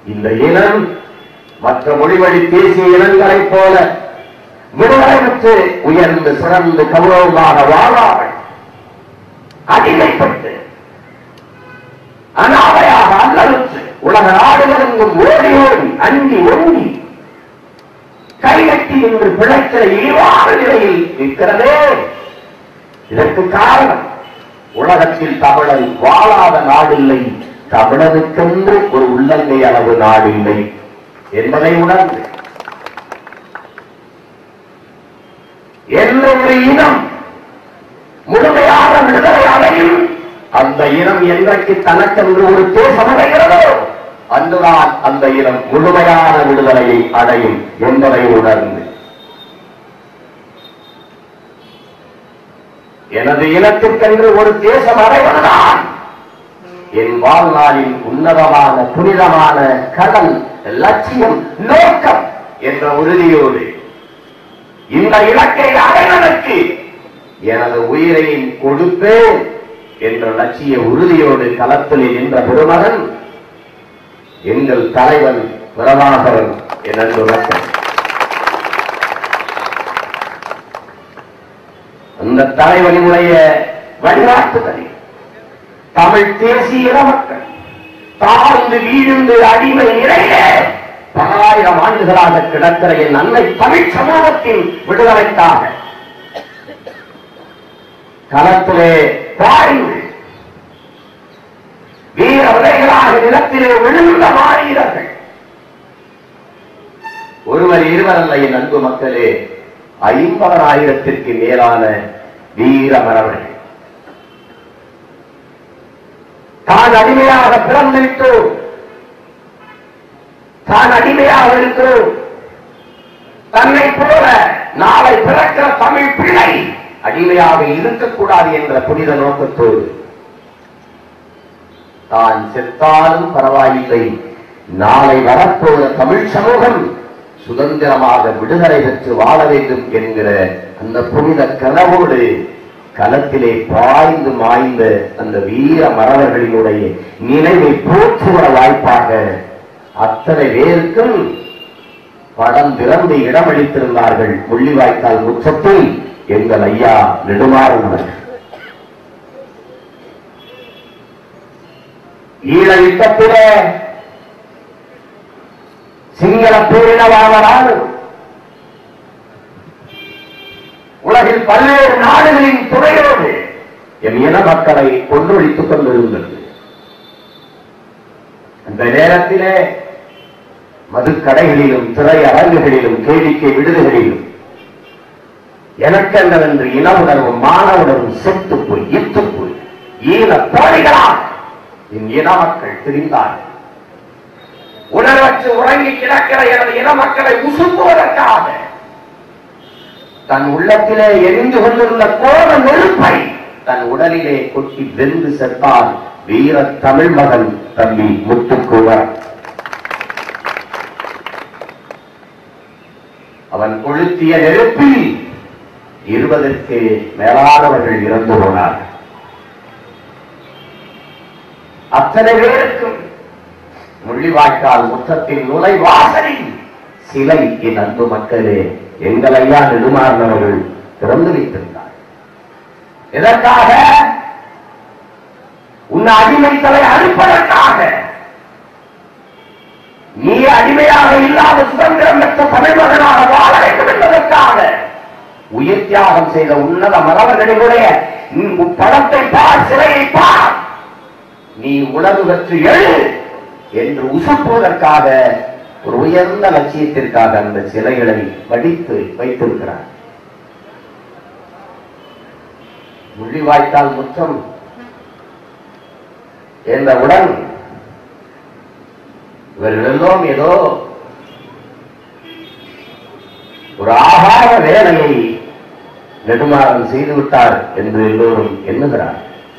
இந்த இனம் மற்ற மொழிவழி தேசிய இனங்களைப் போல விடுதலை பெற்று உயர்ந்து சிறந்து கௌரவமாக வாழாமல் அடிமைப்பட்டு அனாதையாக அல்லலுற்று உலக நாடுகளெங்கும் ஓடி ஓடி அண்டி ஒண்டி கைகட்டி என்று பிழைக்கிற இழிவான நிலையில் இருக்கிறதே இதற்கு காரணம் உலகத்தில் தமிழன் வாழாத நாடில்லை தமிழனுக்கென்று ஒரு உள்ளங்கை அளவு நாடில்லை என்பதை உணர்ந்து எந்த ஒரு இனம் முழுமையான விடுதலை அடையும் அந்த இனம் என்றைக்கு தனக்கென்று ஒரு தேசம் அடைகிறதோ அன்றுதான் அந்த இனம் முழுமையான விடுதலையை அடையும் என்பதை உணர்ந்து எனது இனத்திற்கென்று ஒரு தேசம் அடைவதுதான் என் வாழ்நாளின் உன்னதமான புனிதமான கடல் லட்சியம் நோக்கம் என்ற உறுதியோடு இந்த இலக்கை அடைவதற்கு எனது உயிரையும் கொடுப்பேன் என்ற லட்சிய உறுதியோடு களத்தில் நின்ற பெருமகன் எங்கள் தலைவன் பிரபாகரன் என் அன்பு மக்கள் அந்த தலைவனுடைய வழிகாட்டுதலில் தமிழ் தேசிய மக்கள் தாழ்ந்து வீழ்ந்து அடிமை நிலையிலே பலாயிரம் ஆண்டுகளாக கிடக்கிற என் அன்னை தமிழ் சமூகத்தின் விடுதலைக்காக களத்திலே பாருங்கள் வீர விதைகளாக நிலத்திலே விழுந்த மாவீரர்கள் ஒருவர் இருவர் அல்ல என் அன்பு மக்களே ஐம்பதாயிரத்திற்கு மேலான வீர மரவர்கள் தான் அடிமையாக பிறந்து விட்டோம் தான் அடிமையாக இருக்கிறோம் தன்னை போல நாளை பிறக்கிற தமிழ் பிள்ளை அடிமையாக இருக்கக்கூடாது என்ற புனித நோக்கத்தோடு தான் செத்தாலும் பரவாயில்லை நாளை வரப்போகிற தமிழ் சமூகம் சுதந்திரமாக விடுதலை பெற்று வாழ வேண்டும் என்கிற அந்த புனித கனவோடு களத்திலே பாய்ந்து மாய்ந்த அந்த வீர மறவர்களினுடைய நினைவை போற்றுகிற வாய்ப்பாக அத்தனை பேருக்கும் படம் திறந்து இடமளித்திருந்தார்கள் முள்ளிவாய்க்கால் முற்றத்தில் எங்கள் ஐயா நெடுமாறன் அவர்கள் ஈழ யுத்தத்திலே சிங்கள பேரினவாளரால் உலகில் பல்வேறு நாடுகளின் துணையோடு என் இன மக்களை கொன்றொழித்துக் கொண்டிருந்தது அந்த நேரத்திலே மதுக்கடைகளிலும் திரையரங்குகளிலும் கேளிக்கை விடுதிகளிலும் எனக்கென்றவென்று இன உணர்வும் மான உணர்வும் செத்து போய் இத்து போய் ஈன தோழிகளால் என் இன மக்கள் திரிந்தார்கள் உணர்வற்று உறங்கி கிடக்கிற எனது இன மக்களை உசுப்புவதற்காக தன் உள்ளத்திலே எரிந்து கொண்டிருந்த கோப நெருப்பை தன் உடலிலே கொட்டி வெந்து செத்தார் வீர தமிழ் மகன் தம்பி முத்துக்குவர் அவன் கொளுத்திய நெருப்பில் இருபதற்கு மேலானவர்கள் இறந்து போனார்கள் அத்தனை பேருக்கும் முள்ளிவாய்க்கால் முற்றத்தின் நுழைவாசலில் சிலை என் அன்பு மக்களே எங்கள் ஐயா நெடுமாறனவர்கள் திறந்து வைத்திருந்தார் எதற்காக உன் அடிமைத்தலை அறுப்பதற்காக நீ அடிமையாக இல்லாத சுதந்திரம் பெற்ற தமிழ் மகனாக வாழ வேண்டும் என்பதற்காக உயிர் தியாகம் செய்த உன்னத மரவர்களினுடைய உன் படத்தை பார் சிலையை பார் நீ உணர்வு பெற்று எழு என்று உசப்புவதற்காக ஒரு உயர்ந்த லட்சியத்திற்காக அந்த சிலைகளை வடித்து வைத்திருக்கிறார் முள்ளிவாய்க்கால் முற்றம் என்றவுடன் இவர்கள் எல்லோரும் ஏதோ ஒரு ஆகார வேலையை நெடுமாறன் செய்துவிட்டார் என்று எல்லோரும் எண்ணுகிறார்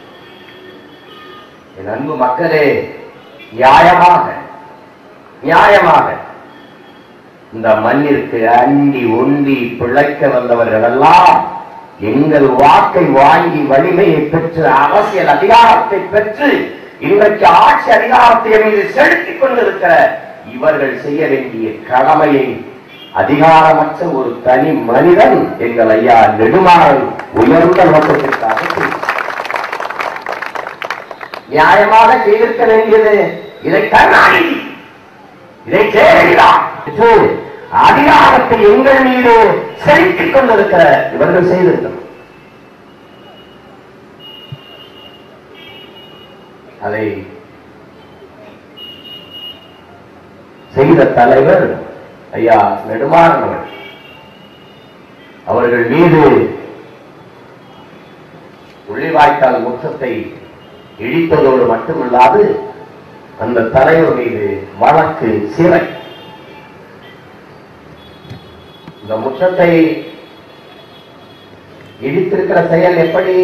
என் அன்பு மக்களே நியாயமாக நியாயமாக இந்த மண்ணிற்கு அண்டி ஒண்டி பிழைக்க வந்தவர்கள் எல்லாம் எங்கள் வாக்கை வாங்கி வலிமையை பெற்று அரசியல் அதிகாரத்தை பெற்று இன்றைக்கு ஆட்சி அதிகாரத்தை மீது செலுத்திக் கொண்டிருக்கிற இவர்கள் செய்ய வேண்டிய கடமையை அதிகாரமற்ற ஒரு தனி மனிதன் எங்கள் ஐயா நெடுமாறன் உயர்ந்த நோக்கத்திற்காக செய்தார். நியாயமாக செய்திருக்க வேண்டியது இதை கருணாநிதி இதை ஜெயலலிதா இது அதிகாரத்தை எங்கள் மீது செலுத்திக் கொண்டிருக்கிற இவர்கள் செய்திருக்கிறார் அதை செய்த தலைவர் ஐயா நெடுமாறன் அவர்கள் அவர்கள் மீது உள்ளிவாய்க்கால் முற்றத்தை இடித்ததோடு மட்டுமல்லாது அந்த தலைவர் மீது வழக்கு சிறை இந்த முற்றத்தை இடித்திருக்கிற செயல் எப்படி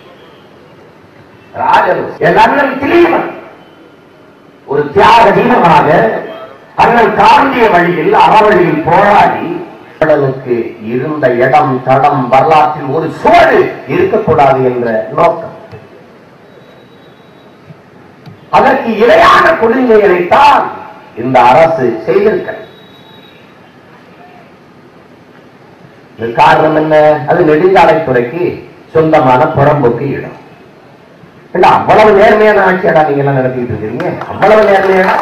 ராஜன் என் அண்ணன் திலீபன் ஒரு தியாக தீனமாக அண்ணன் காந்திய வழியில் அறவழியில் போராடி கடலுக்கு இருந்த இடம் தடம் வரலாற்றில் ஒரு சுவடு இருக்கக்கூடாது என்ற நோக்கம் அதற்கு இரையான கொடுங்கைகளைத்தான் இந்த அரசு செய்திருக்கிறது இது காரணம் என்ன அது நெடுஞ்சாலைத்துறைக்கு சொந்தமான புறம்போக்கு இடம் இல்ல அவ்வளவு நேர்மையான ஆட்சியாடா நீங்க எல்லாம் நடத்திட்டு இருக்கீங்க அவ்வளவு நேர்மையான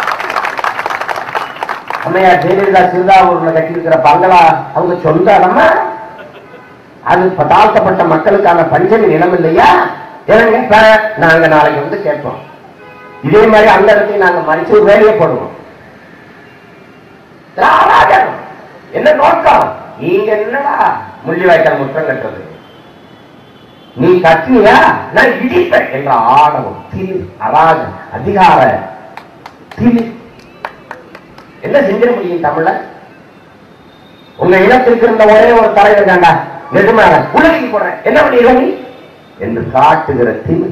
அம்மையார் ஜெயலலிதா சிறுதாவூர்ல கட்டியிருக்கிற பங்களா அவங்க சொந்த இடமா அது இப்ப தாழ்த்தப்பட்ட மக்களுக்கான பஞ்சமி நிலம் இல்லையா ஏங்க இப்ப நாங்க நாளைக்கு வந்து கேட்போம் இதே மாதிரி அந்த இடத்தையும் நாங்க மறிச்சு ஒரு வேலையை போடுவோம் திராவிடம் என்ன நோக்கம் நீங்க என்னடா முள்ளிவாய்க்கால் முற்றம் கட்டுறது நீ கட்டினியா நான் இடிப்பேன் என்ற ஆணவம் திரு அராஜ அதிகார திரு என்ன செஞ்சிட முடியும் தமிழ உங்க இனத்திற்கு இருந்த ஒரே ஒரு தலைவர் தாண்டா நெடுமையான உலகிக்கு போறேன் என்ன பண்ணிடுவ நீ என்று காட்டுகிற திரு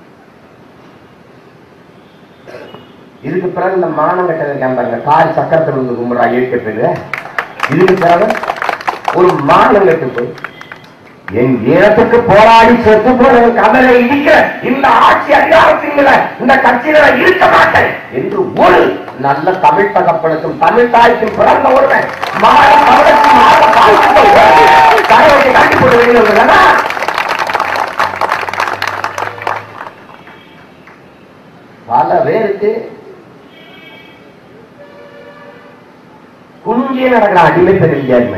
இதுக்கு பிறகு இந்த மானம் கட்டதை கேட்பாங்க கால் சக்கரத்தில் இருந்து கும்பிடுறா இயற்கை பேரு இதுக்கு பிறகு ஒரு மானம் கட்டு போய் என் ஈரத்துக்கு போராடி செத்து போன கதலை இடிக்க இந்த ஆட்சி அதிகாரத்தின் மேல இந்த கட்சியில நான் இருக்க மாட்டேன் என்று ஒரு நல்ல தமிழ் தகப்பனுக்கும் தமிழ் தாய்க்கும் பிறந்த ஒருவன் மாற தமிழுக்கு மாற தாய்க்கு தலைவரை காட்டி போட்டு வெளியில் பல பேருக்கு குஞ்சியே நடக்கிறான் அடிமை பெரிய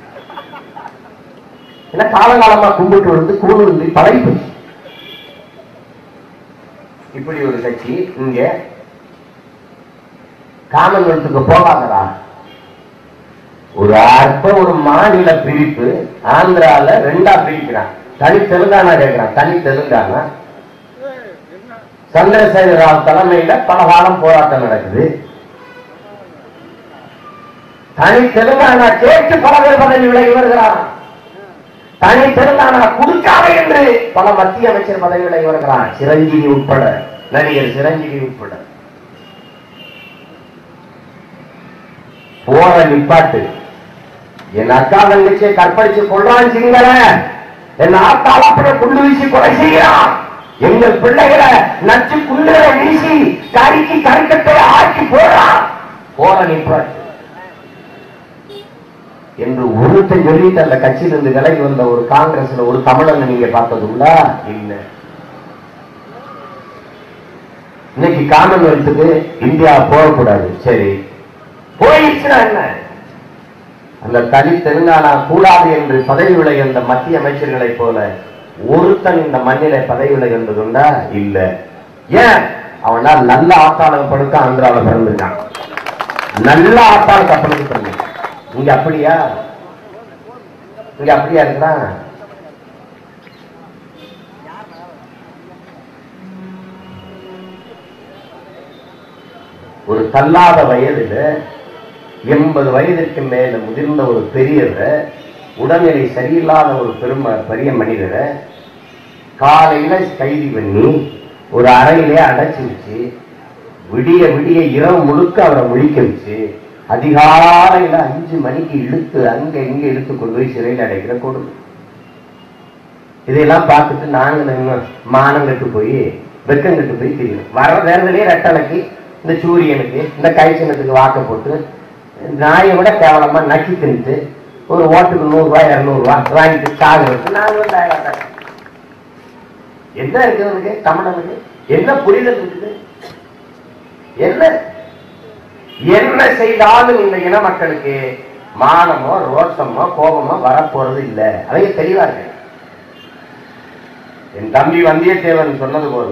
ஏன்னா காலகாலமா கும்பிட்டு விழுந்து கூழ் விழுந்து பழகி போச்சு இப்படி ஒரு கட்சி இங்க காமன்வெல்த்துக்கு போகாதடா ஒரு அற்ப ஒரு மாநில பிரிப்பு ஆந்திரால ரெண்டா பிரிக்கிறான் தனி தெலுங்கானா கேட்கிறான் தனி தெலுங்கானா சந்திரசேகர ராவ் தலைமையில பல காலம் போராட்டம் நடக்குது தனி தெலுங்கானா கேட்டு பல பேர் பதவி விலகி வருகிறான் தனி தெலுங்கானா கொடுக்காத என்று பல மத்திய அமைச்சர் பதவிகளை வருகிறான் சிரஞ்சீவி உட்பட நடிகர் சிரஞ்சீவி உட்பட போற நிப்பாட்டு என் அக்கா தங்கச்சியை கற்பழிச்சு கொள்றான் சிங்கள என் ஆத்தால அப்படியே குண்டு வீசி கொலை செய்கிறான் எங்கள் பிள்ளைகளை நச்சு குண்டுகளை வீசி கறிக்கு கறிக்கட்டை ஆக்கி போறான் போற நிப்பாட்டு என்று ஒருத்தன் சொல்லிட்டு அந்த கட்சியிலிருந்து விலகி வந்த ஒரு காங்கிரஸ்ல ஒரு தமிழன் நீங்க பார்த்ததுங்களா இல்ல இன்னைக்கு காமன்வெல்த்துக்கு இந்தியா போகக்கூடாது சரி போயிடுச்சுன்னா என்ன அந்த தனி தெலுங்கானா கூடாது என்று பதவி விலகின்ற மத்திய அமைச்சர்களைப் போல ஒருத்தன் இந்த மண்ணில பதவி விலகின்றதுண்டா இல்ல ஏன் அவனா நல்ல ஆத்தாளம் படுக்க ஆந்திராவில் பிறந்திருக்கான் நல்ல ஆத்தாள் கப்பலுக்கு பிறந்திருக்கான் இங்க அப்படியா இங்க அப்படியா இருக்கிறான் ஒரு தள்ளாத வயதுல எண்பது வயதிற்கு மேல முதிர்ந்த ஒரு பெரியவரை உடல்நிலை சரியில்லாத ஒரு பெரும பெரிய மனிதரை காலையில கைது பண்ணி ஒரு அறையிலே அடைச்சு வச்சு விடிய விடிய இரவு முழுக்க அவரை முழிக்க வச்சு அதிகாலையில அஞ்சு மணிக்கு இழுத்து அங்க இங்க இழுத்து கொண்டு போய் சிறையில் அடைக்கிற கொடுமை இதையெல்லாம் பார்த்துட்டு நாங்க நம்ம மானம் கட்டு போய் வெக்கம் கட்டு போய் தெரியும் வர நேரத்திலேயே ரெட்டலைக்கு இந்த சூரியனுக்கு இந்த கைச்சனத்துக்கு வாக்க போட்டு நாயை விட கேவலமா நக்கி தின்ட்டு ஒரு ஓட்டுக்கு நூறுரூவா இரநூறுவா வாங்கிட்டு சாகுறது நாங்களும் தயாராக என்ன இருக்கு அவனுக்கு தமிழனுக்கு என்ன புரிதல் இருக்குது என்ன என்ன செய்தாலும் இந்த இன மக்களுக்கு மானமோ ரோஷமோ கோபமோ வரப்போறது இல்லை அவங்க தெளிவா இருக்கு என் தம்பி வந்தியத்தேவன் சொன்னது போல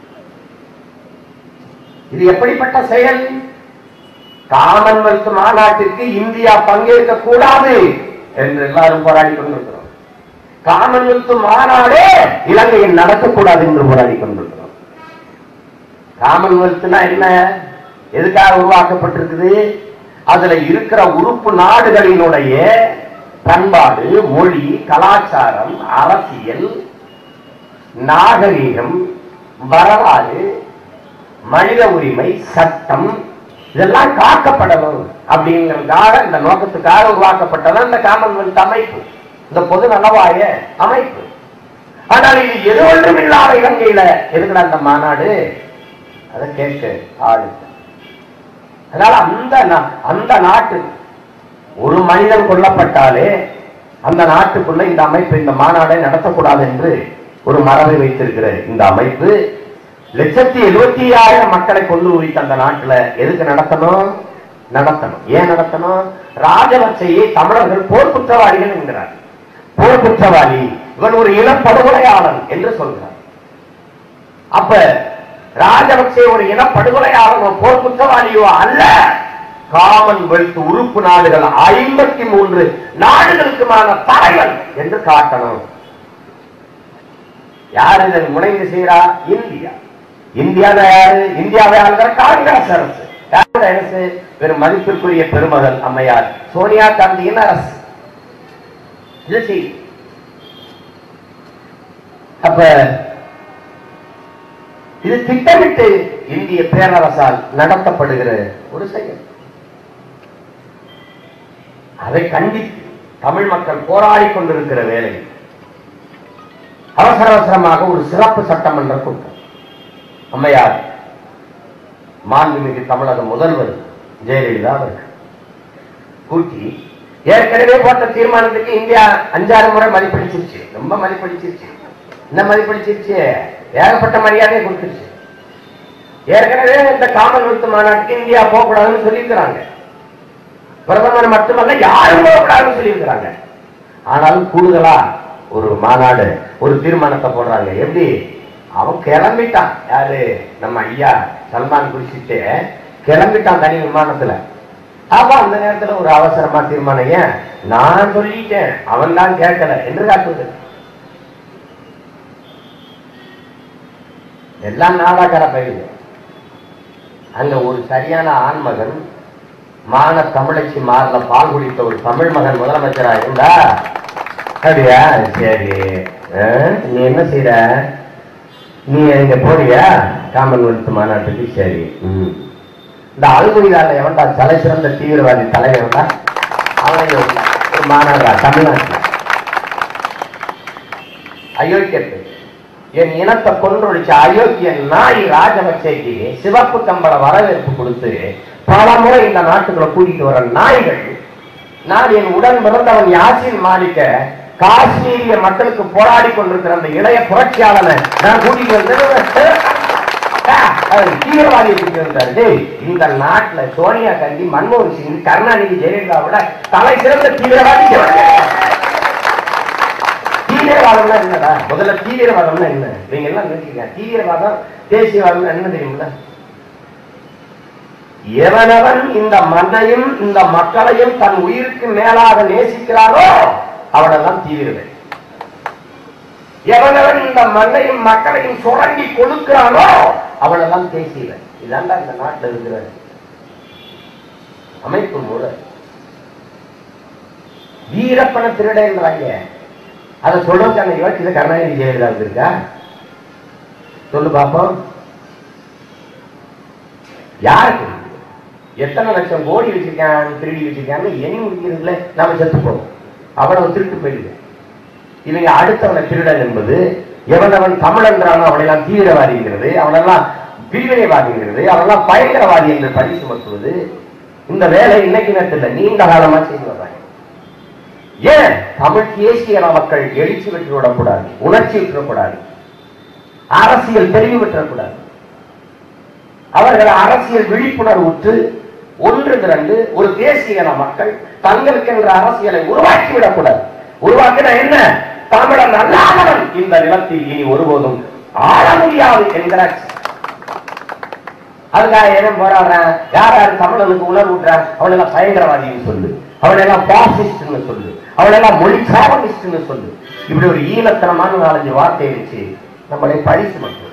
இது எப்படிப்பட்ட செயல் காமன்வெல்த் மாநாட்டிற்கு இந்தியா பங்கேற்க கூடாது என்று எல்லாரும் போராடி கொண்டிருக்கிறோம் காமன்வெல்த் மாநாடே இலங்கையில் நடத்தக்கூடாது என்று போராடி கொண்டிருக்கிறோம் காமன்வெல்த்னா என்ன எதுக்காக உருவாக்கப்பட்டிருக்குது அதுல இருக்கிற உறுப்பு நாடுகளினுடைய பண்பாடு மொழி கலாச்சாரம் அரசியல் நாகரீகம் வரலாறு மனித உரிமை சட்டம் இதெல்லாம் காக்கப்படணும் அப்படிங்கிறதுக்காக இந்த நோக்கத்துக்காக உருவாக்கப்பட்டதான் இந்த காமன்வெல்த் அமைப்பு இந்த பொது நலவாய அமைப்பு ஆனால் இது எது ஒன்றும் இல்லாத இலங்கையில எதுக்குடா இந்த மாநாடு அதை கேட்க ஆடு அதனால அந்த நா- அந்த நாட்டு ஒரு மனிதன் கொல்லப்பட்டாலே அந்த நாட்டுக்குள்ள இந்த அமைப்பு இந்த மாநாடை நடத்தக்கூடாது என்று ஒரு மரபை வைத்திருக்கிற இந்த அமைப்பு லட்சத்தி எழுபத்தி ஆயிரம் மக்களை கொண்டு வைத்த அந்த நாட்டுல எதுக்கு நடத்தணும் நடத்தணும் ஏன் நடத்தணும் ராஜபக்சையை தமிழர்கள் போர் குற்றவாளிகள் என்கிறார் போர் குற்றவாளி இவன் ஒரு இனப்படுகொலையாளன் என்று சொல்கிறார் அப்ப ராஜபக்சே ஒரு இனப்படுகொலையாளனோ போர் குற்றவாளியோ அல்ல காமன்வெல்த் உறுப்பு நாடுகள் ஐம்பத்தி மூன்று நாடுகளுக்குமான தலைவன் என்று காட்டணும் யார் இதன் முனைந்து செய்கிறா இந்தியா இந்தியாவை யாரு இந்தியாவை ஆளுகிற காங்கிரஸ் அரசு காங்கிரஸ் அரசு பெரும் மதிப்பிற்குரிய பெருமகள் அம்மையார் சோனியா காந்தியின் அரசு இது செய் அப்ப இது திட்டமிட்டு இந்திய பேரரசால் நடத்தப்படுகிற ஒரு செயல் அதை கண்டித்து தமிழ் மக்கள் போராடி கொண்டிருக்கிற வேளையில் அவசர அவசரமாக ஒரு சிறப்பு சட்டமன்ற கூட்டம் அம்மையார் மாண்புமிகு தமிழக முதல்வர் ஜெயலலிதா அவர்கள் கூட்டி ஏற்கனவே போட்ட தீர்மானத்துக்கு இந்தியா அஞ்சாறு முறை மதிப்பளிச்சிருச்சு ரொம்ப மதிப்பளிச்சிருச்சு என்ன மதிப்பளிச்சிருச்சு ஏகப்பட்ட மரியாதையை கொடுத்துருச்சு ஏற்கனவே இந்த காமன்வெல்த் மாநாட்டுக்கு இந்தியா போகக்கூடாதுன்னு சொல்லியிருக்கிறாங்க பிரதமர் மட்டுமல்ல யாரும் போகக்கூடாதுன்னு சொல்லியிருக்கிறாங்க ஆனாலும் கூடுதலா ஒரு மாநாடு ஒரு தீர்மானத்தை போடுறாங்க எப்படி அவன் கிளம்பிட்டான் யாரு நம்ம ஐயா சல்மான் குடிச்சிட்டு கிளம்பிட்டான் தனி விமானத்துல அப்ப அந்த நேரத்துல ஒரு அவசரமா தீர்மானம் ஏன் நான் சொல்லிட்டேன் அவன் தான் கேட்கல என்று காட்டுவது எல்லாம் நாடாக்கார பயிர் அங்க ஒரு சரியான ஆண்மகன் மான தமிழச்சி மாறல பால் குடித்த ஒரு தமிழ் மகன் முதலமைச்சரா இருந்தா அப்படியா சரி ஆ, நீ என்ன செய்யற நீ இங்க போறியா காமன்வெல்த் மாநாட்டுக்கு சரி ம். இந்த அல்குடிதால எவன்டா தலை சிறந்த தீவிரவாதி தலைவர் எவன்டா அவனை ஒரு மாநாடா தமிழ்நாட்டில் அயோக்கியத்து என் இனத்தை கொன்றொழிச்ச அயோக்கிய நாய் ராஜபக்சேக்கு சிவப்பு கம்பள வரவேற்பு கொடுத்து பல முறை இந்த நாட்டுக்குள்ள கூட்டிட்டு வர நாய்கள் நான் என் உடன் பிறந்தவன் யாசின் மாலிக்க காஷ்மீரிய மக்களுக்கு போராடி கொண்டிருக்கிற அந்த இளைய புரட்சியாளனை நான் கூட்டிட்டு வந்தது அவர் தீவிரவாதியை கூட்டிட்டு வந்தாரு டேய், இந்த நாட்டுல சோனியா காந்தி மன்மோகன் சிங் கருணாநிதி ஜெயலலிதாவோட தலை சிறந்த தீவிரவாதி இவங்க. தீவிரவாதம்னா என்னடா முதல்ல தீவிரவாதம்னா என்ன நீங்க எல்லாம் நினைக்கிறீங்க தீவிரவாதம் தேசியவாதம் என்ன தெரியுமில்ல எவனவன் இந்த மண்ணையும் இந்த மக்களையும் தன் உயிருக்கு மேலாக நேசிக்கிறானோ அவனெல்லாம் தீவிரவாதி எவனவன் இந்த மண்ணையும் மக்களையும் சுரண்டி கொடுக்கிறானோ அவனெல்லாம் தேசியவன் இதாண்டா இந்த நாட்டில் இருக்கிற அமைப்பு முறை வீரப்பண திருடன்றாங்க அதை சொல்றதுக்கான யோசிச்சது கருணாநிதி ஜெயலலிதா இருக்கா சொல்லு பாப்போம் யாருக்கு எத்தனை லட்சம் கோடி வச்சிருக்கான் திருடி வச்சிருக்கான்னு எண்ணி முடிக்கிறதுல நாம செத்து போவோம் அவ்வளவு திருட்டு போயிடுது இவங்க அடுத்தவனை திருடன் என்பது எவனவன் தமிழ் என்றானோ அவனெல்லாம் தீவிரவாதிங்கிறது அவனெல்லாம் பிரிவினைவாதிங்கிறது அவெல்லாம் பயங்கரவாதி என்று பழி சுமத்துவது இந்த வேலை இன்னைக்கு நேரத்தில் நீண்ட காலமா செய்து வர்றாங்க ஏன் தமிழ் தேசிய மக்கள் எழுச்சி பெற்று விடக்கூடாது உணர்ச்சி விட்டுறக்கூடாது அரசியல் தெளிவு பெற்றக்கூடாது அவர்கள் அரசியல் விழிப்புணர்வுற்று ஒன்று திரண்டு ஒரு தேசிய இன மக்கள் தங்களுக்கென்ற அரசியலை உருவாக்கி விடக்கூடாது உருவாக்கின என்ன தமிழன் அல்லாதவன் இந்த நிலத்தில் இனி ஒருபோதும் ஆள முடியாது என்கிற அதுக்காக என்ன போராடுறான் யார் யார் தமிழனுக்கு உணர்வுறான் அவனெல்லாம் பயங்கரவாதின்னு சொல்லு அவனெல்லாம் பாசிஸ்ட்னு சொல்லு அவனெல்லாம் மொழி சாவனிஸ்ட்னு சொல்லு இப்படி ஒரு ஈழத்தனமான நாலஞ்சு வார்த்தை வச்சு நம்மளை பழி சுமத்து